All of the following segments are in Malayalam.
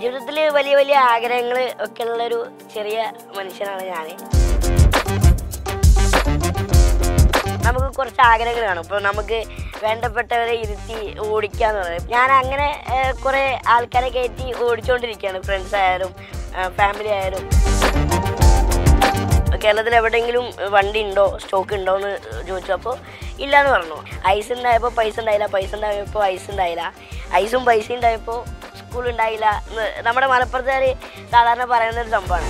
ജീവിതത്തിൽ വലിയ വലിയ ആഗ്രഹങ്ങൾ ഒക്കെ ഉള്ളൊരു ചെറിയ മനുഷ്യനാണ് ഞാൻ നമുക്ക് കുറച്ച് ആഗ്രഹങ്ങൾ കാണും ഇപ്പോൾ നമുക്ക് വേണ്ടപ്പെട്ടവരെ ഇരുത്തി ഓടിക്കാന്ന് പറയും ഞാൻ അങ്ങനെ ഏഹ്, കുറേ ആൾക്കാരെ കയറ്റി ഓടിച്ചുകൊണ്ടിരിക്കുകയാണ് ഫ്രണ്ട്സ് ആയാലും ഫാമിലി ആയാലും കേരളത്തിൽ എവിടെയെങ്കിലും വണ്ടി ഉണ്ടോ സ്റ്റോക്ക് ഉണ്ടോ എന്ന് ചോദിച്ചു അപ്പോൾ ഇല്ല എന്ന് പറഞ്ഞു ഐസ് ഉണ്ടായപ്പോൾ പൈസ ഉണ്ടായില്ല പൈസ ഉണ്ടായപ്പോൾ ഐസ് ഉണ്ടായില്ല ഐസും പൈസ ഉണ്ടായപ്പോൾ സ്കൂൾ ഉണ്ടായില്ല എന്ന് നമ്മുടെ മലപ്പുറത്തുകാർ സാധാരണ പറയുന്ന ഒരു സംഭവമാണ്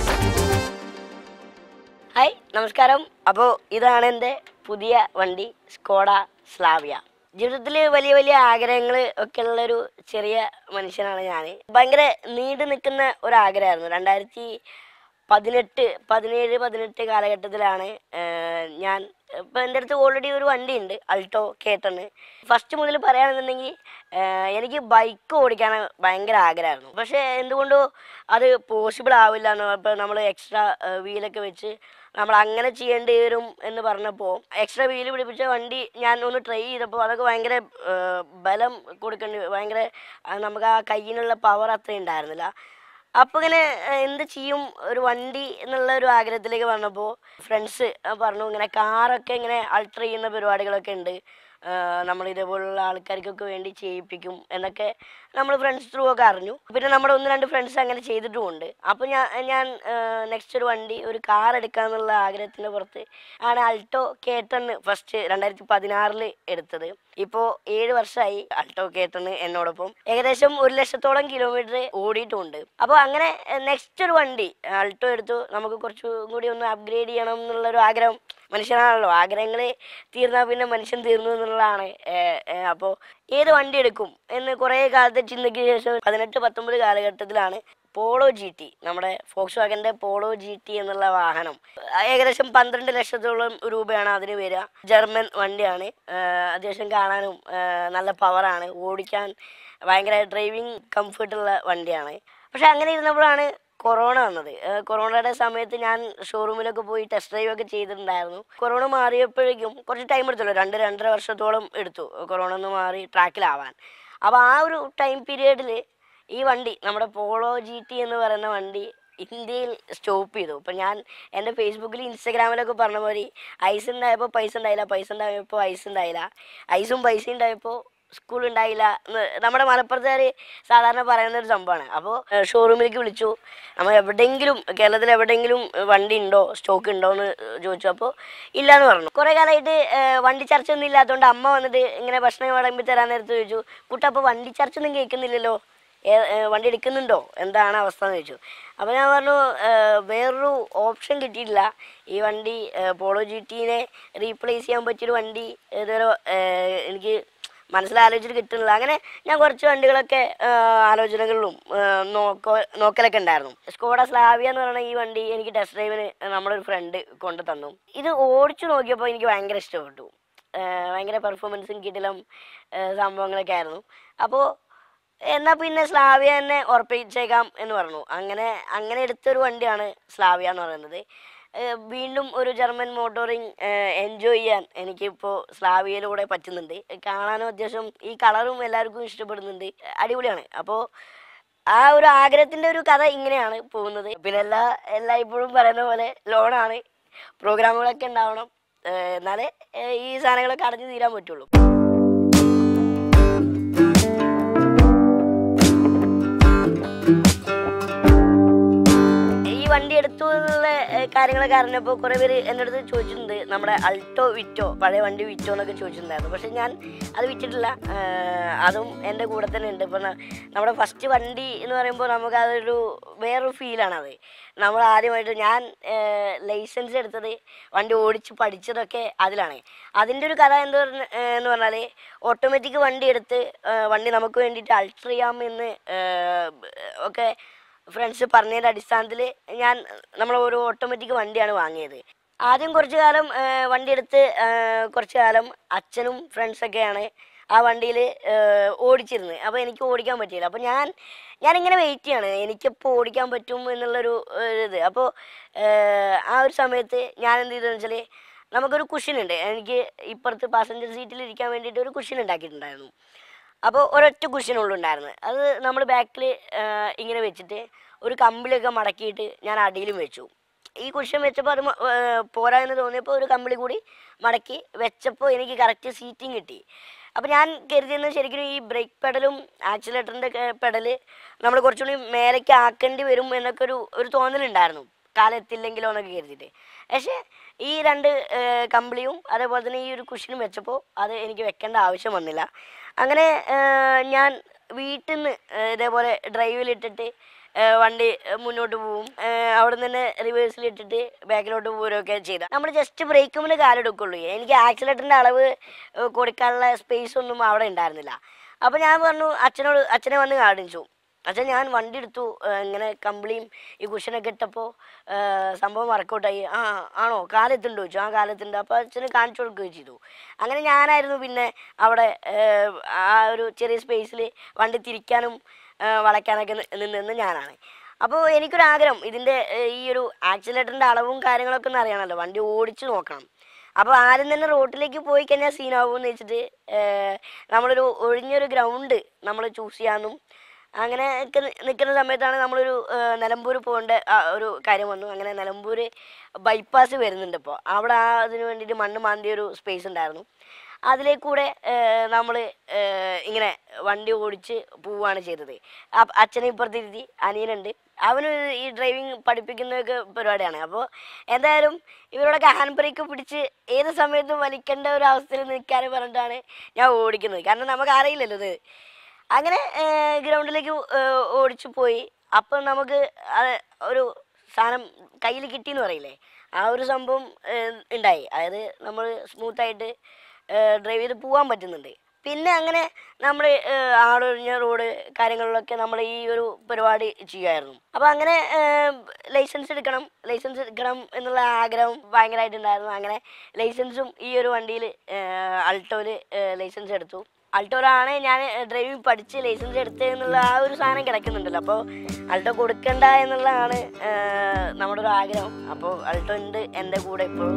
ഹായ് നമസ്കാരം അപ്പോൾ ഇതാണ് എൻ്റെ പുതിയ വണ്ടി സ്കോഡ സ്ലാവിയ ജീവിതത്തിൽ വലിയ വലിയ ആഗ്രഹങ്ങൾ ഒക്കെ ഉള്ളൊരു ചെറിയ മനുഷ്യനാണ് ഞാൻ ഭയങ്കര നീണ്ടു നിൽക്കുന്ന ഒരു ആഗ്രഹമായിരുന്നു രണ്ടായിരത്തി പതിനെട്ട് പതിനേഴ് പതിനെട്ട് കാലഘട്ടത്തിലാണ് ഏർ, ഞാൻ ഇപ്പം എൻ്റെ അടുത്ത് ഓൾറെഡി ഒരു വണ്ടി ഉണ്ട് അൾട്ടോ കേട്ടണ് ഫസ്റ്റ് മുതൽ പറയുകയാണെന്നുണ്ടെങ്കിൽ ഏർ, എനിക്ക് ബൈക്ക് ഓടിക്കാൻ ഭയങ്കര ആഗ്രഹമായിരുന്നു പക്ഷേ എന്തുകൊണ്ടോ അത് പോസിബിൾ ആവില്ല എന്ന് ഇപ്പം നമ്മൾ എക്സ്ട്രാ വീലൊക്കെ വെച്ച് നമ്മൾ അങ്ങനെ ചെയ്യേണ്ടി വരും എന്ന് പറഞ്ഞപ്പോൾ എക്സ്ട്രാ വീല് പിടിപ്പിച്ച വണ്ടി ഞാൻ ഒന്ന് ട്രൈ ചെയ്തപ്പോൾ അതൊക്കെ ഭയങ്കര ഏർ, ബലം കൊടുക്കേണ്ടി ഭയങ്കര ആ, നമുക്ക് ആ കയ്യിനുള്ള പവർ അത്ര ഉണ്ടായിരുന്നില്ല അപ്പോൾ ഇങ്ങനെ ഏഹ്, എന്ത് ചെയ്യും ഒരു വണ്ടി എന്നുള്ള ഒരു ആഗ്രഹത്തിലേക്ക് വന്നപ്പോൾ ഫ്രണ്ട്സ് പറഞ്ഞു ഇങ്ങനെ കാറൊക്കെ ഇങ്ങനെ അൾട്ടർ ചെയ്യുന്ന പരിപാടികളൊക്കെ ഉണ്ട് ഏഹ്, നമ്മൾ ഇതേപോലുള്ള ആൾക്കാർക്കൊക്കെ വേണ്ടി ചെയ്യിപ്പിക്കും എന്നൊക്കെ നമ്മൾ ഫ്രണ്ട്സ് ത്രൂ ഒക്കെ അറിഞ്ഞു പിന്നെ നമ്മുടെ ഒന്ന് രണ്ട് ഫ്രണ്ട്സ് അങ്ങനെ ചെയ്തിട്ടുമുണ്ട് അപ്പോൾ ഞാൻ ഞാൻ നെക്സ്റ്റ് ഒരു വണ്ടി ഒരു കാർ എടുക്കാന്നുള്ള ആഗ്രഹത്തിൻ്റെ പുറത്ത് ആണ് അൾട്ടോ കേട്ടണ് ഫസ്റ്റ് രണ്ടായിരത്തി പതിനാറിൽ എടുത്തത് ഇപ്പോൾ ഏഴ് വർഷമായി അൾട്ടോ കേട്ടണ് എന്നോടൊപ്പം ഏകദേശം ഒരു ലക്ഷത്തോളം കിലോമീറ്റർ ഓടിയിട്ടുമുണ്ട് അപ്പോൾ അങ്ങനെ നെക്സ്റ്റ് ഒരു വണ്ടി അൾട്ടോ എടുത്തു നമുക്ക് കുറച്ചും കൂടി ഒന്ന് അപ്ഗ്രേഡ് ചെയ്യണം എന്നുള്ളൊരു ആഗ്രഹം മനുഷ്യനാണല്ലോ ആഗ്രഹങ്ങൾ തീർന്നാൽ പിന്നെ മനുഷ്യൻ തീർന്നു എന്നുള്ളതാണ് അപ്പോൾ ഏത് വണ്ടി എടുക്കും എന്ന് കുറേ കാലത്തെ ചിന്തയ്ക്ക് ശേഷം പതിനെട്ട് പത്തൊമ്പത് കാലഘട്ടത്തിലാണ് പോളോ ജി ടി നമ്മുടെ ഫോക്സ് വാഗന്റെ പോളോ ജി ടി എന്നുള്ള വാഹനം ഏകദേശം പന്ത്രണ്ട് ലക്ഷത്തോളം രൂപയാണ് അതിന് വരിക ജർമ്മൻ വണ്ടിയാണ് ആഹ് അത്യാവശ്യം കാണാനും ആഹ് നല്ല പവറാണ് ഓടിക്കാൻ ഭയങ്കര ഡ്രൈവിംഗ് കംഫർട്ടുള്ള വണ്ടിയാണ് പക്ഷെ അങ്ങനെ ഇരുന്നപ്പോഴാണ് കൊറോണ വന്നത് ഏഹ് കൊറോണയുടെ സമയത്ത് ഞാൻ ഷോറൂമിലൊക്കെ പോയി ടെസ്റ്റ് ഡ്രൈവ് ഒക്കെ ചെയ്തിട്ടുണ്ടായിരുന്നു കൊറോണ മാറിയപ്പോഴേക്കും കുറച്ച് ടൈം എടുത്തല്ലോ രണ്ട് രണ്ടര വർഷത്തോളം എടുത്തു കൊറോണ ഒന്ന് മാറി ട്രാക്കിലാവാൻ അപ്പോൾ ആ ഒരു ടൈം പീരീഡിൽ ഈ വണ്ടി നമ്മുടെ പോളോ ജി ടി എന്ന് പറയുന്ന വണ്ടി ഇന്ത്യയിൽ സ്റ്റോപ്പ് ചെയ്തു ഇപ്പം ഞാൻ എൻ്റെ ഫേസ്ബുക്കിൽ ഇൻസ്റ്റാഗ്രാമിലൊക്കെ പറഞ്ഞ പോലെ ഐസ് ഉണ്ടായപ്പോൾ പൈസ ഉണ്ടായില്ല പൈസ ഉണ്ടായപ്പോൾ ഐസ് ഉണ്ടായില്ല ഐസും പൈസ ഉണ്ടായപ്പോൾ സ്കൂൾ ഉണ്ടായില്ല എന്ന് നമ്മുടെ മലപ്പുറത്തുകാർ സാധാരണ പറയുന്ന ഒരു സംഭവമാണ് അപ്പോൾ ഷോറൂമിലേക്ക് വിളിച്ചു നമ്മൾ എവിടെയെങ്കിലും കേരളത്തിൽ എവിടെയെങ്കിലും വണ്ടി ഉണ്ടോ സ്റ്റോക്ക് ഉണ്ടോ എന്ന് ചോദിച്ചു അപ്പോൾ ഇല്ല എന്ന് പറഞ്ഞു കുറേ കാലമായിട്ട് ഏഹ്, വണ്ടി ചർച്ച ഒന്നും ഇല്ലാത്തതുകൊണ്ട് അമ്മ വന്നിട്ട് ഇങ്ങനെ ഭക്ഷണം വിളമ്പി തരാൻ നേരത്ത് ചോദിച്ചു കുട്ട അപ്പോൾ വണ്ടി ചർച്ച ഒന്നും കേൾക്കുന്നില്ലല്ലോ ഏ- ഏ, വണ്ടി എടുക്കുന്നുണ്ടോ എന്താണ് അവസ്ഥ എന്ന് ചോദിച്ചു അപ്പോൾ ഞാൻ പറഞ്ഞു ഏ, വേറൊരു ഓപ്ഷൻ കിട്ടിയിട്ടില്ല ഈ വണ്ടി ഏ, പോളോ ജി ടീനെ റീപ്ലേസ് ചെയ്യാൻ പറ്റിയൊരു വണ്ടി ഇതുവരെ ഏ, എനിക്ക് മനസ്സിലാലോചിച്ചിട്ട് കിട്ടുന്നില്ല അങ്ങനെ ഞാൻ കുറച്ച് വണ്ടികളൊക്കെ ഏ, ആലോചനകളിലും ഏ, നോക്കോ നോക്കലൊക്കെ ഉണ്ടായിരുന്നു സ്കോഡ സ്ലാവിയ എന്ന് പറയുന്ന ഈ വണ്ടി എനിക്ക് ടെസ്റ്റ് ഡ്രൈവിന് നമ്മുടെ ഒരു ഫ്രണ്ട് കൊണ്ടു തന്നു ഇത് ഓടിച്ചു നോക്കിയപ്പോൾ എനിക്ക് ഭയങ്കര ഇഷ്ടപ്പെട്ടു ഏ, ഭയങ്കര പെർഫോമൻസും കിടിലം ഏ, സംഭവങ്ങളൊക്കെ ആയിരുന്നു അപ്പോൾ എന്നാൽ പിന്നെ സ്ലാവിയ തന്നെ ഉറപ്പിച്ചേക്കാം എന്ന് പറഞ്ഞു അങ്ങനെ അങ്ങനെ എടുത്തൊരു വണ്ടിയാണ് സ്ലാവിയ എന്ന് പറയുന്നത് ഏഹ് വീണ്ടും ഒരു ജർമ്മൻ മോട്ടോറിങ് എൻജോയ് ചെയ്യാൻ എനിക്കിപ്പോൾ സ്ലാവിയയിലൂടെ പറ്റുന്നുണ്ട് കാണാനും അത്യാവശ്യം ഈ കളറും എല്ലാവർക്കും ഇഷ്ടപ്പെടുന്നുണ്ട് അടിപൊളിയാണ് അപ്പോൾ ആ ഒരു ആഗ്രഹത്തിൻ്റെ ഒരു കഥ ഇങ്ങനെയാണ് പോകുന്നത് പിന്നെ എല്ലാ എല്ലാ ഇപ്പോഴും പറയുന്ന പോലെ ലോണാണ് പ്രോഗ്രാമുകളൊക്കെ ഉണ്ടാവണം ഏഹ് എന്നാലേ ഏഹ് ഈ സാധനങ്ങളൊക്കെ അടഞ്ഞു തീരാൻ പറ്റുള്ളൂ ഈ വണ്ടി എടുത്തു എന്നുള്ള ഏഹ്, കാര്യങ്ങളൊക്കെ അറിഞ്ഞപ്പോൾ കുറേ പേര് എൻ്റെ അടുത്ത് ചോദിച്ചിട്ടുണ്ട് നമ്മുടെ അൾട്ടോ വിറ്റോ പഴയ വണ്ടി വിറ്റോ എന്നൊക്കെ ചോദിച്ചിട്ടുണ്ടായിരുന്നു പക്ഷെ ഞാൻ അത് വിറ്റിട്ടില്ല ഏഹ്, അതും എൻ്റെ കൂടെ തന്നെ ഉണ്ട് ഇപ്പം ന- നമ്മുടെ ഫസ്റ്റ് വണ്ടി എന്ന് പറയുമ്പോൾ നമുക്ക് അതൊരു വേറൊരു ഫീലാണ് അത് നമ്മൾ ആദ്യമായിട്ട് ഞാൻ ലൈസൻസ് എടുത്തത് വണ്ടി ഓടിച്ച് പഠിച്ചതൊക്കെ അതിലാണ് അതിൻ്റെ ഒരു കഥ എന്ത് പറഞ്ഞ ഏഹ്, എന്ന് പറഞ്ഞാൽ ഓട്ടോമാറ്റിക് വണ്ടി എടുത്ത് ഏഹ്, വണ്ടി നമുക്ക് വേണ്ടിയിട്ട് അൾട്ടർ ചെയ്യാം എന്ന് ഏഹ്, ഒക്കെ ഫ്രണ്ട്സ് പറഞ്ഞതിൻ്റെ അടിസ്ഥാനത്തിൽ ഞാൻ നമ്മൾ ഒരു ഓട്ടോമാറ്റിക് വണ്ടിയാണ് വാങ്ങിയത് ആദ്യം കുറച്ച് കാലം ആ, വണ്ടി എടുത്ത് ആ, കുറച്ച് കാലം അച്ഛനും ഫ്രണ്ട്സൊക്കെയാണ് ആ വണ്ടിയിൽ ഓടിച്ചിരുന്നത് അപ്പോൾ എനിക്ക് ഓടിക്കാൻ പറ്റിയില്ല അപ്പോൾ ഞാൻ ഞാനിങ്ങനെ വെയിറ്റ് ചെയ്യാണ് എനിക്കെപ്പോൾ ഓടിക്കാൻ പറ്റും എന്നുള്ളൊരു ഒരു ഇത് അപ്പോൾ ആ ഒരു സമയത്ത് ഞാൻ എന്ത് ചെയ്തതെന്ന് വെച്ചാൽ നമുക്കൊരു കുഷൻ ഉണ്ട് എനിക്ക് ഇപ്പുറത്ത് പാസഞ്ചർ സീറ്റിൽ ഇരിക്കാൻ വേണ്ടിയിട്ട് ഒരു കുഷൻ ഉണ്ടാക്കിയിട്ടുണ്ടായിരുന്നു അപ്പോൾ ഒരൊറ്റ കുഷ്യനുള്ളൂ ഉണ്ടായിരുന്നത് അത് നമ്മൾ ബാക്കിൽ ഇങ്ങനെ വെച്ചിട്ട് ഒരു കമ്പിളിയൊക്കെ മടക്കിയിട്ട് ഞാൻ അടിയിലും വെച്ചു ഈ കുഷ്യൻ വെച്ചപ്പോൾ അത് മ- ഏർ പോരാ എന്ന് തോന്നിയപ്പോൾ ഒരു കമ്പിളി കൂടി മടക്കി വെച്ചപ്പോൾ എനിക്ക് കറക്റ്റ് സീറ്റിംഗ് കിട്ടി അപ്പോൾ ഞാൻ കരുതിയെന്ന് ശരിക്കും ഈ ബ്രേക്ക് പെഡലും ആക്സിലേറ്ററിൻ്റെ പെഡല് നമ്മൾ കുറച്ചുകൂടി മേലേക്ക് ആക്കേണ്ടി വരും എന്നൊക്കെ ഒരു ഒരു തോന്നലുണ്ടായിരുന്നു കാലെത്തില്ലെങ്കിലോ എന്നൊക്കെ കരുതിയിട്ട് പക്ഷേ ഈ രണ്ട് ഏർ കമ്പിളിയും അതേപോലെ തന്നെ ഈ ഒരു കുഷനും വെച്ചപ്പോൾ അത് എനിക്ക് വെക്കേണ്ട ആവശ്യം വന്നില്ല അങ്ങനെ ഏർ ഞാൻ വീട്ടിൽ നിന്ന് ഇതേപോലെ ഡ്രൈവിലിട്ടിട്ട് ഏർ വണ്ടി ഏർ മുന്നോട്ട് പോവും ഏർ അവിടെ നിന്ന് തന്നെ റിവേഴ്സിൽ ഇട്ടിട്ട് ബാക്കിലോട്ട് പോരുകയൊക്കെ ചെയ്ത നമ്മൾ ജസ്റ്റ് ബ്രേക്കുമ്പോൾ കാലെടുക്കുള്ളൂ എനിക്ക് ആക്സിലേറ്ററിൻ്റെ അളവ് ഏർ കൊടുക്കാനുള്ള സ്പേസ് ഒന്നും അവിടെ ഉണ്ടായിരുന്നില്ല അപ്പോൾ ഞാൻ പറഞ്ഞു അച്ഛനോട് അച്ഛനെ വന്ന് കാണിച്ചു അച്ഛൻ ഞാൻ വണ്ടി എടുത്തു ഏർ ഇങ്ങനെ കമ്പിളിയും ഈ കുഷനൊക്കെ ഇട്ടപ്പോൾ സംഭവം വർക്കൗട്ടായി ആ ആണോ കാലെത്തുണ്ടോ ചോദിച്ചു ആ കാലെത്തുണ്ട് അപ്പോൾ അച്ഛന് കാണിച്ചു കൊടുക്കുകയും ചെയ്തു അങ്ങനെ ഞാനായിരുന്നു പിന്നെ അവിടെ ഏർ ആ ഒരു ചെറിയ സ്പേസിൽ വണ്ടി തിരിക്കാനും ഏർ വളയ്ക്കാനൊക്കെ നി- നിന്നത് ഞാനാണ് അപ്പോൾ എനിക്കൊരാഗ്രഹം ഇതിൻ്റെ ഏർ ഈ ഒരു ആക്സിലേറ്ററിൻ്റെ അളവും കാര്യങ്ങളൊക്കെ ഒന്ന് അറിയണമല്ലോ വണ്ടി ഓടിച്ച് നോക്കണം അപ്പോൾ ആരും തന്നെ റോട്ടിലേക്ക് പോയി കഴിഞ്ഞാൽ സീനാവുമെന്ന് വെച്ചിട്ട് ഏർ നമ്മളൊരു ഒഴിഞ്ഞൊരു ഗ്രൗണ്ട് നമ്മൾ ചൂസ് ചെയ്യാമെന്നും അങ്ങനെ ഒക്കെ നി- നിൽക്കുന്ന സമയത്താണ് നമ്മളൊരു ഏർ നിലമ്പൂർ പോകേണ്ട ആ, ഒരു കാര്യം വന്നു അങ്ങനെ നിലമ്പൂർ ബൈപ്പാസ് വരുന്നുണ്ട് ഇപ്പോൾ അവിടെ ആ അതിന് വേണ്ടിയിട്ട് മണ്ണ് മാന്തിയ ഒരു സ്പേസ് ഉണ്ടായിരുന്നു അതിലേക്കൂടെ നമ്മൾ ഇങ്ങനെ വണ്ടി ഓടിച്ച് പോവുകയാണ് ചെയ്തത് അപ്പ- അച്ഛനെ ഇപ്പുറത്തിരുത്തി അനിയനുണ്ട് അവന് ഈ ഡ്രൈവിംഗ് പഠിപ്പിക്കുന്നതൊക്കെ പരിപാടിയാണ് അപ്പോൾ എന്തായാലും ഇവരോടൊക്കെ ഹാൻഡ് ബ്രേക്ക് പിടിച്ച് ഏത് സമയത്തും വലിക്കേണ്ട ഒരു അവസ്ഥയിൽ നിൽക്കാൻ പറഞ്ഞിട്ടാണ് ഞാൻ ഓടിക്കുന്നത് കാരണം നമുക്ക് അറിയില്ലല്ലോ ഇത് അങ്ങനെ ഗ്രൗണ്ടിലേക്ക് ഓടിച്ചു പോയി അപ്പം നമുക്ക് അത് ഒരു സാധനം കയ്യിൽ കിട്ടിയെന്ന് പറയില്ലേ ആ ഒരു സംഭവം ഏർ, ഉണ്ടായി അതായത് നമ്മൾ സ്മൂത്തായിട്ട് ഡ്രൈവ് ചെയ്ത് പോകാൻ പറ്റുന്നുണ്ട് പിന്നെ അങ്ങനെ നമ്മൾ ആളൊഴിഞ്ഞ റോഡ് കാര്യങ്ങളിലൊക്കെ നമ്മൾ ഈ ഒരു പരിപാടി ചെയ്യുമായിരുന്നു അപ്പോൾ അങ്ങനെ ലൈസൻസ് എടുക്കണം ലൈസൻസ് എടുക്കണം എന്നുള്ള ആഗ്രഹം ഭയങ്കരമായിട്ടുണ്ടായിരുന്നു അങ്ങനെ ലൈസൻസും ഈ ഒരു വണ്ടിയിൽ അൾട്ടോയിൽ ലൈസൻസ് എടുത്തു അൾട്ടോയിലാണ് ഞാൻ ഡ്രൈവിംഗ് പഠിച്ച് ലൈസൻസ് എടുത്തത് എന്നുള്ള ആ ഒരു സാധനം കിടക്കുന്നുണ്ടല്ലോ അപ്പോൾ അൾട്ടോ കൊടുക്കണ്ട എന്നുള്ളതാണ് ഏർ, നമ്മുടെ ഒരു ആഗ്രഹം അപ്പോൾ അൾട്ടോ ഉണ്ട് എൻ്റെ കൂടെ ഇപ്പോഴും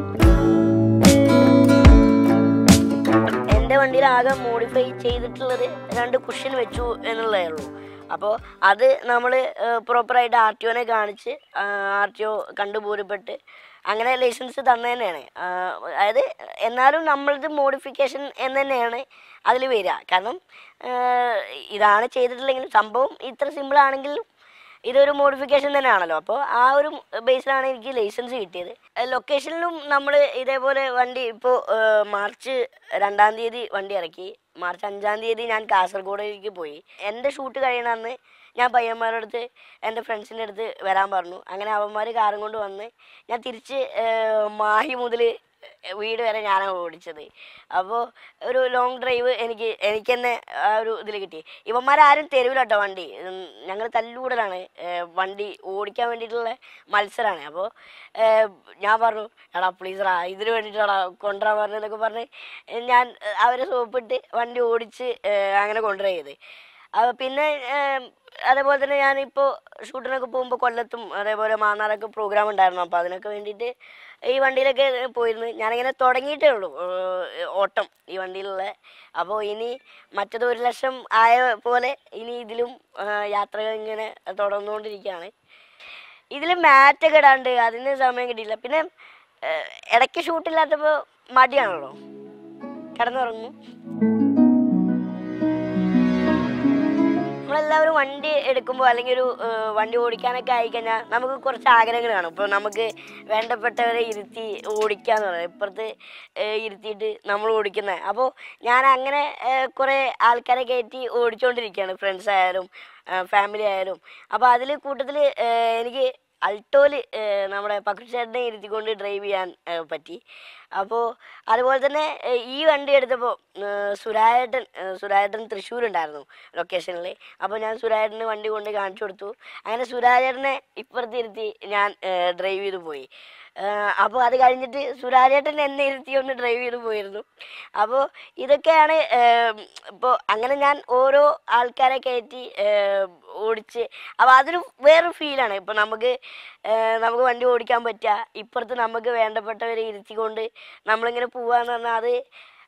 എൻ്റെ വണ്ടിയിൽ ആകെ മോഡിഫൈ ചെയ്തിട്ടുള്ളത് രണ്ട് കുഷൻ വെച്ചു എന്നുള്ളതേ ഉള്ളൂ അപ്പോൾ അത് നമ്മൾ പ്രോപ്പറായിട്ട് ആർ ടി ഒനെ കാണിച്ച് ആർ ടി ഒ കണ്ടുപോരപ്പെട്ട് അങ്ങനെ ലൈസൻസ് തന്നെ തന്നെയാണ് ആ, അതായത് എന്നാലും നമ്മളത് മോഡിഫിക്കേഷൻ എന്ന് തന്നെയാണ് അതിൽ വരിക കാരണം ആ, ഇതാണ് ചെയ്തിട്ടില്ലെങ്കിലും സംഭവം ഇത്ര സിമ്പിൾ ആണെങ്കിലും ഇതൊരു മോഡിഫിക്കേഷൻ തന്നെയാണല്ലോ അപ്പോൾ ആ ഒരു ബേസിലാണ് എനിക്ക് ലൈസൻസ് കിട്ടിയത് ലൊക്കേഷനിലും നമ്മൾ ഇതേപോലെ വണ്ടി ഇപ്പോൾ മാർച്ച് രണ്ടാം തീയതി വണ്ടി ഇറക്കി മാർച്ച് അഞ്ചാം തീയതി ഞാൻ കാസർഗോഡിലേക്ക് പോയി എൻ്റെ ഷൂട്ട് കഴിയണ അന്ന് ഞാൻ പയ്യന്മാരുടെ അടുത്ത് എൻ്റെ ഫ്രണ്ട്സിൻ്റെ അടുത്ത് വരാൻ പറഞ്ഞു അങ്ങനെ അവന്മാർ കാറും കൊണ്ട് വന്ന് ഞാൻ തിരിച്ച് ഏർ, മാഹി മുതൽ വീട് വരെ ഞാനാണ് ഓടിച്ചത് അപ്പോൾ ഒരു ലോങ് ഡ്രൈവ് എനിക്ക് എനിക്ക് തന്നെ ആ ഒരു ഇതിൽ കിട്ടി ഇവന്മാരാരും തരൂല കേട്ടോ വണ്ടി ഞങ്ങൾ തല്ലുകൂടലാണ് ഏർ വണ്ടി ഓടിക്കാൻ വേണ്ടിയിട്ടുള്ള മത്സരമാണ് അപ്പോൾ ഞാൻ പറഞ്ഞു എടാ പ്ലീസറാ ഇതിന് വേണ്ടിയിട്ടാടാ കൊണ്ടുവരാൻ പറഞ്ഞതെന്നൊക്കെ പറഞ്ഞ് ഞാൻ ഏർ, അവരെ സോപ്പിട്ട് വണ്ടി ഓടിച്ച് ഏർ, അങ്ങനെ കൊണ്ടുവരാ ചെയ്ത് അപ്പോൾ പിന്നെ ഏം, അതേപോലെ തന്നെ ഞാനിപ്പോൾ ഷൂട്ടിനൊക്കെ പോകുമ്പോൾ കൊല്ലത്തും അതേപോലെ മാന്നാറൊക്കെ പ്രോഗ്രാം ഉണ്ടായിരുന്നു അപ്പോൾ അതിനൊക്കെ വേണ്ടിയിട്ട് ഈ വണ്ടിയിലൊക്കെ പോയിരുന്നു ഞാനിങ്ങനെ തുടങ്ങിയിട്ടേ ഉള്ളൂ ഏർ, ഓട്ടം ഈ വണ്ടിയിലുള്ള അപ്പോൾ ഇനി മറ്റത് ഒരു ലക്ഷം ആയ പോലെ ഇനി ഇതിലും ഏർ, യാത്രകൾ ഇങ്ങനെ തുടർന്നുകൊണ്ടിരിക്കുകയാണ് ഇതിൽ മാറ്റൊക്കെ ഇടാണ്ട് അതിന് സമയം കിട്ടിയില്ല പിന്നെ ഏർ, ഇടയ്ക്ക് ഷൂട്ടില്ലാത്തപ്പോൾ മടിയാണല്ലോ കിടന്നുറങ്ങും നമ്മളെല്ലാവരും വണ്ടി എടുക്കുമ്പോൾ അല്ലെങ്കിൽ ഒരു ഏഹ്, വണ്ടി ഓടിക്കാനൊക്കെ ആയിക്കഴിഞ്ഞാൽ നമുക്ക് കുറച്ച് ആഗ്രഹങ്ങൾ കാണും ഇപ്പോൾ നമുക്ക് വേണ്ടപ്പെട്ടവരെ ഇരുത്തി ഓടിക്കാന്ന് പറയാം ഇപ്പുറത്ത് ഏഹ്, ഇരുത്തിയിട്ട് നമ്മൾ ഓടിക്കുന്നത് അപ്പോൾ ഞാൻ അങ്ങനെ ഏഹ്, കുറേ ആൾക്കാരെ കയറ്റി ഓടിച്ചുകൊണ്ടിരിക്കുകയാണ് ഫ്രണ്ട്സ് ആയാലും ഫാമിലി ആയാലും അപ്പോൾ അതിൽ കൂട്ടത്തിൽ എനിക്ക് അൾട്ടോയിൽ നമ്മുടെ പക്രുചേട്ടനെ ഇരുത്തിക്കൊണ്ട് ഡ്രൈവ് ചെയ്യാൻ ഏഹ്, പറ്റി അപ്പോൾ അതുപോലെ തന്നെ ഏഹ്, ഈ വണ്ടി എടുത്തപ്പോൾ സുരായേട്ടൻ ഏഹ്, സുരായേട്ടൻ തൃശ്ശൂരുണ്ടായിരുന്നു ലൊക്കേഷനിൽ അപ്പോൾ ഞാൻ സുരായേട്ടന് വണ്ടി കൊണ്ട് കാണിച്ചു കൊടുത്തു അങ്ങനെ സുരാജേട്ടനെ ഇപ്പുറത്ത് ഇരുത്തി ഞാൻ ഡ്രൈവ് ചെയ്ത് പോയി അപ്പോൾ അത് കഴിഞ്ഞിട്ട് സുരാജേട്ടൻ എന്നെ ഇരുത്തി ഒന്ന് ഡ്രൈവ് ചെയ്ത് പോയിരുന്നു അപ്പോൾ ഇതൊക്കെയാണ് ഇപ്പോൾ അങ്ങനെ ഞാൻ ഓരോ ആൾക്കാരെ കയറ്റി ഏഹ്, ഓടിച്ച് അപ്പോൾ അതൊരു വേറൊരു ഫീലാണ് ഇപ്പോൾ നമുക്ക് ഏഹ്, നമുക്ക് വണ്ടി ഓടിക്കാൻ പറ്റുക ഇപ്പുറത്ത് നമുക്ക് വേണ്ടപ്പെട്ടവരെ ഇരുത്തിക്കൊണ്ട് നമ്മളിങ്ങനെ പോവാന്ന് പറഞ്ഞാൽ അത്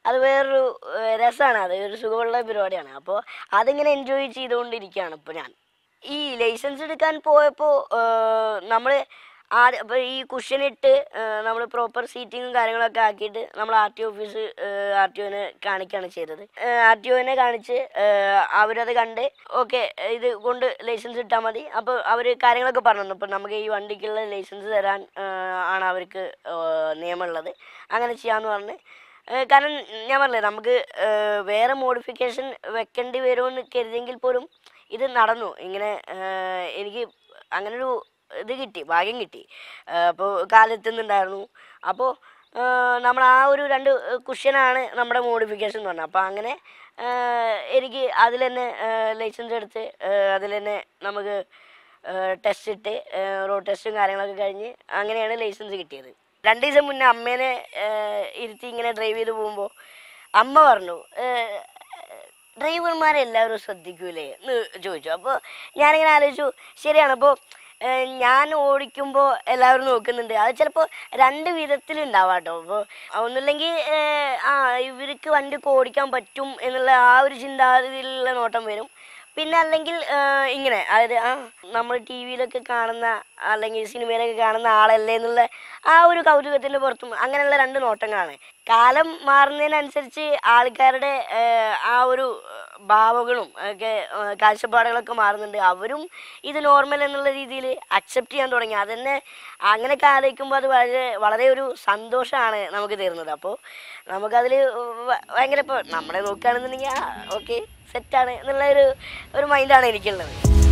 അത് വേറൊരു ഏഹ്, രസമാണ് അത് ഒരു സുഖമുള്ള പരിപാടിയാണ് അപ്പോൾ അതിങ്ങനെ എൻജോയ് ചെയ്തുകൊണ്ടിരിക്കുകയാണ് ഇപ്പോൾ ഞാൻ ഈ ലൈസൻസ് എടുക്കാൻ പോയപ്പോൾ നമ്മൾ ആദ്യം അപ്പോൾ ഈ കുഷൻ ഇട്ട് നമ്മൾ പ്രോപ്പർ സീറ്റിങ്ങും കാര്യങ്ങളൊക്കെ ആക്കിയിട്ട് നമ്മൾ R T office R T ഒനെ കാണിക്കുകയാണ് ചെയ്തത് ആർ ടി ഒനെ കാണിച്ച് ഏഹ്, അവരത് കണ്ട് ഓക്കെ ഇത് കൊണ്ട് ലൈസൻസ് ഇട്ടാൽ മതി അപ്പോൾ അവർ കാര്യങ്ങളൊക്കെ പറഞ്ഞു തന്നു ഇപ്പോൾ നമുക്ക് ഈ വണ്ടിക്കുള്ള ലൈസൻസ് തരാൻ ഏഹ്, ആണ് അവർക്ക് ഏഹ്, നിയമമുള്ളത് അങ്ങനെ ചെയ്യാമെന്ന് പറഞ്ഞ് ഏഹ്, കാരണം ഞാൻ പറഞ്ഞില്ലേ നമുക്ക് ഏഹ്, വേറെ മോഡിഫിക്കേഷൻ വെക്കേണ്ടി വരുമെന്ന് കരുതിയെങ്കിൽ പോലും ഇത് നടന്നു ഇങ്ങനെ ഏഹ്, എനിക്ക് അങ്ങനൊരു ഇത് കിട്ടി ഭാഗ്യം കിട്ടി അപ്പോൾ കാലെത്തുന്നുണ്ടായിരുന്നു അപ്പോൾ നമ്മൾ ആ ഒരു രണ്ട് കുഷ്യനാണ് നമ്മുടെ മോഡിഫിക്കേഷൻ എന്ന് പറഞ്ഞത് അപ്പോൾ അങ്ങനെ ഏഹ്, എനിക്ക് അതിൽ തന്നെ ലൈസൻസ് എടുത്ത് അതിൽ തന്നെ നമുക്ക് ടെസ്റ്റ് ഇട്ട് റോഡ് ടെസ്റ്റും കാര്യങ്ങളൊക്കെ കഴിഞ്ഞ് അങ്ങനെയാണ് ലൈസൻസ് കിട്ടിയത് രണ്ട് ദിവസം മുന്നേ അമ്മേനെ ഏഹ്, ഇരുത്തി ഇങ്ങനെ ഡ്രൈവ് ചെയ്ത് പോകുമ്പോൾ അമ്മ പറഞ്ഞു ഏഹ്, ഡ്രൈവർമാരെ എല്ലാവരും ശ്രദ്ധിക്കൂലേ എന്ന് ചോദിച്ചു അപ്പോൾ ഞാനിങ്ങനെ ആലോചിച്ചു ശരിയാണ് അപ്പോൾ ഞാൻ ഓടിക്കുമ്പോൾ എല്ലാവരും നോക്കുന്നുണ്ട് അത് ചിലപ്പോൾ രണ്ട് വിധത്തിലുണ്ടാവാം കേട്ടോ അപ്പോൾ ഒന്നുമില്ലെങ്കിൽ ഏഹ്, ആ ഇവർക്ക് വണ്ടി ഒക്കെ ഓടിക്കാൻ പറ്റും എന്നുള്ള ആ ഒരു ചിന്താഗതിയിലുള്ള നോട്ടം വരും പിന്നെ അല്ലെങ്കിൽ ഏഹ്, ഇങ്ങനെ അതായത് ആ നമ്മൾ ടി വിയിലൊക്കെ കാണുന്ന അല്ലെങ്കിൽ സിനിമയിലൊക്കെ കാണുന്ന ആളല്ലേ എന്നുള്ള ആ ഒരു കൗതുകത്തിൻ്റെ പുറത്തും അങ്ങനെയുള്ള രണ്ട് നോട്ടങ്ങളാണ് കാലം മാറുന്നതിനനുസരിച്ച് ആൾക്കാരുടെ ഏഹ്, ആ ഒരു ഏഹ്, ഭാവങ്ങളും ഒക്കെ ഏഹ്, കാഴ്ചപ്പാടുകളൊക്കെ മാറുന്നുണ്ട് അവരും ഇത് നോർമൽ എന്നുള്ള രീതിയിൽ അക്സെപ്റ്റ് ചെയ്യാൻ തുടങ്ങി അതന്നെ അങ്ങനെയൊക്കെ ആലോചിക്കുമ്പോൾ അത് വളരെ വളരെ ഒരു സന്തോഷമാണ് നമുക്ക് തരുന്നത് അപ്പോൾ നമുക്കതിൽ ഭയങ്കര ഇപ്പോൾ നമ്മളെ നോക്കുകയാണെന്നുണ്ടെങ്കിൽ ആ ഓക്കെ സെറ്റാണ് എന്നുള്ള ഒരു ഒരു മൈൻഡാണ് എനിക്കുള്ളത്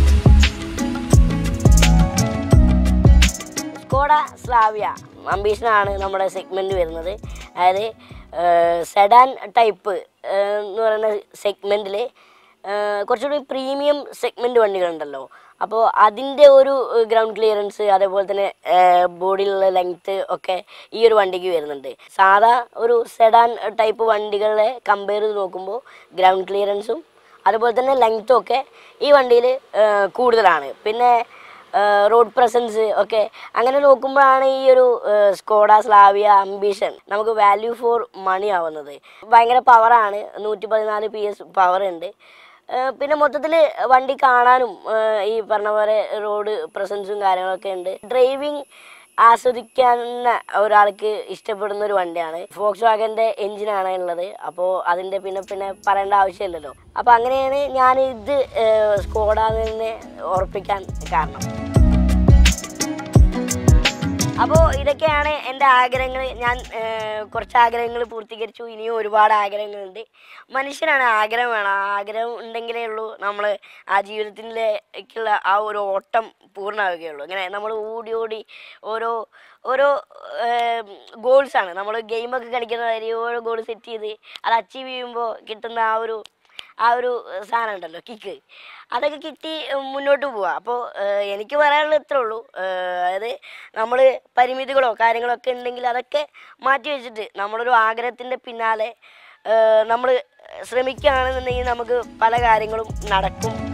സ്കോഡ സ്ലാവിയ അംബീഷനാണ് നമ്മുടെ സെഗ്മെൻറ്റ് വരുന്നത് അതായത് സെഡാൻ ടൈപ്പ് എന്ന് പറയുന്ന സെഗ്മെൻറ്റിൽ കുറച്ചുകൂടി പ്രീമിയം സെഗ്മെൻറ്റ് വണ്ടികളുണ്ടല്ലോ അപ്പോൾ അതിൻ്റെ ഒരു ഗ്രൗണ്ട് ക്ലിയറൻസ് അതേപോലെ തന്നെ ബോഡിയിലുള്ള ലെങ്ത്ത് ഒക്കെ ഈ ഒരു വണ്ടിക്ക് വരുന്നുണ്ട് സാധാ ഒരു സെഡാൻ ടൈപ്പ് വണ്ടികളെ കമ്പയർ ചെയ്ത് നോക്കുമ്പോൾ ഗ്രൗണ്ട് ക്ലിയറൻസും അതുപോലെ തന്നെ ലെങ്ത്തും ഒക്കെ ഈ വണ്ടിയിൽ കൂടുതലാണ് പിന്നെ റോഡ് പ്രസൻസ് ഒക്കെ അങ്ങനെ നോക്കുമ്പോഴാണ് ഈ ഒരു സ്കോഡ സ്ലാവിയ അംബിഷൻ നമുക്ക് വാല്യൂ ഫോർ മണി ആവുന്നത് ഭയങ്കര പവറാണ് നൂറ്റി പതിനാല് പി എസ് പവർ ഉണ്ട് ഏഹ് പിന്നെ മൊത്തത്തിൽ വണ്ടി കാണാനും ഏഹ് ഈ പറഞ്ഞ പോലെ റോഡ് പ്രസൻസും കാര്യങ്ങളൊക്കെ ഉണ്ട് ഡ്രൈവിംഗ് ആസ്വദിക്കാൻ ഒരാൾക്ക് ഇഷ്ടപ്പെടുന്ന ഒരു വണ്ടിയാണ് ഫോക്സ് വാഗൻ്റെ എഞ്ചിനാണ് ഉള്ളത് അപ്പോൾ അതിൻ്റെ പിന്നെ പിന്നെ പറയേണ്ട ആവശ്യമില്ലല്ലോ അപ്പോൾ അങ്ങനെയാണ് ഞാൻ ഇത് സ്കോഡ തന്നെ ഉറപ്പിക്കാൻ കാരണം അപ്പോൾ ഇതൊക്കെയാണ് എൻ്റെ ആഗ്രഹങ്ങൾ ഞാൻ ഏഹ്, കുറച്ച് ആഗ്രഹങ്ങൾ പൂർത്തീകരിച്ചു ഇനിയും ഒരുപാട് ആഗ്രഹങ്ങളുണ്ട് മനുഷ്യനാണ് ആഗ്രഹം വേണം ആ ആഗ്രഹം ഉണ്ടെങ്കിലേ ഉള്ളൂ നമ്മൾ ആ ജീവിതത്തിലേക്കുള്ള ആ ഒരു ഓട്ടം പൂർണ്ണമാവുകയുള്ളൂ ഇങ്ങനെ നമ്മൾ ഓടി ഓടി ഓരോ ഓരോ ഗോൾസാണ് നമ്മൾ ഗെയിമൊക്കെ കളിക്കുന്ന മാതിരി ഓരോ ഗോൾ സെറ്റ് ചെയ്ത് അത് അച്ചീവ് ചെയ്യുമ്പോൾ കിട്ടുന്ന ആ ഒരു ആ ഒരു സാധനം ഉണ്ടല്ലോ കിക്ക് അതൊക്കെ കിട്ടി ഉം, മുന്നോട്ട് പോവുക അപ്പോൾ എനിക്ക് പറയാനുള്ളത് ഇത്രേ ഉള്ളൂ ഏഹ്, അതായത് നമ്മൾ പരിമിതികളോ കാര്യങ്ങളോ ഒക്കെ ഉണ്ടെങ്കിൽ അതൊക്കെ മാറ്റി വെച്ചിട്ട് നമ്മളൊരു ആഗ്രഹത്തിൻ്റെ പിന്നാലെ നമ്മൾ ശ്രമിക്കുകയാണെന്നുണ്ടെങ്കിൽ നമുക്ക് പല കാര്യങ്ങളും നടക്കും